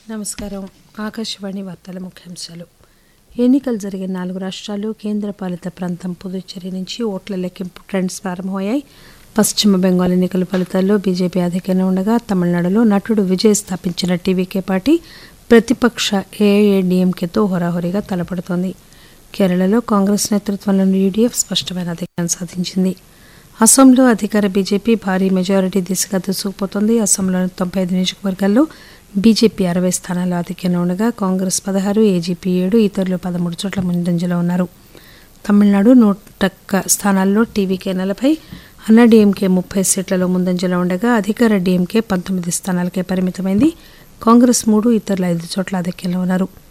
నమస్కారం ఆకాశవాణి వార్తల ముఖ్యాంశాలు ఎన్నికలు జరిగిన నాలుగు రాష్ట్రాలు కేంద్రపాలిత ప్రాంతం పుదుచ్చేరి నుంచి ఓట్ల లెక్కింపు ట్రెండ్స్ ప్రారంభమయ్యాయి పశ్చిమ బెంగాల్ ఎన్నికల ఫలితాల్లో బీజేపీ అధికంగా ఉండగా తమిళనాడులో నటుడు విజయ్ స్థాపించిన టీవీకే పార్టీ ప్రతిపక్ష ఏఐఏడీఎంకేతో హోరాహోరీగా తలపడుతోంది కేరళలో కాంగ్రెస్ నేతృత్వంలోని యూడీఎఫ్ స్పష్టమైన అధికారం సాధించింది అస్సాంలో అధికార బీజేపీ భారీ మెజారిటీ దిశగా దూసుకుపోతోంది అస్సాంలోని తొంభై ఐదు నియోజకవర్గాల్లో బీజేపీ అరవై స్థానాల్లో ఆధిక్యంలో ఉండగా కాంగ్రెస్ పదహారు ఏజీపీ ఏడు ఇతరులు పదమూడు చోట్ల ముందంజలో ఉన్నారు తమిళనాడు నూట ఒక్క స్థానాల్లో టీవీకే నలభై అన్నా డీఎంకే ముప్పై సీట్లలో ముందంజలో ఉండగా అధికార డీఎంకే పంతొమ్మిది స్థానాలకే పరిమితమైంది కాంగ్రెస్ మూడు ఇతరుల ఐదు చోట్ల ఆధిక్యంలో ఉన్నారు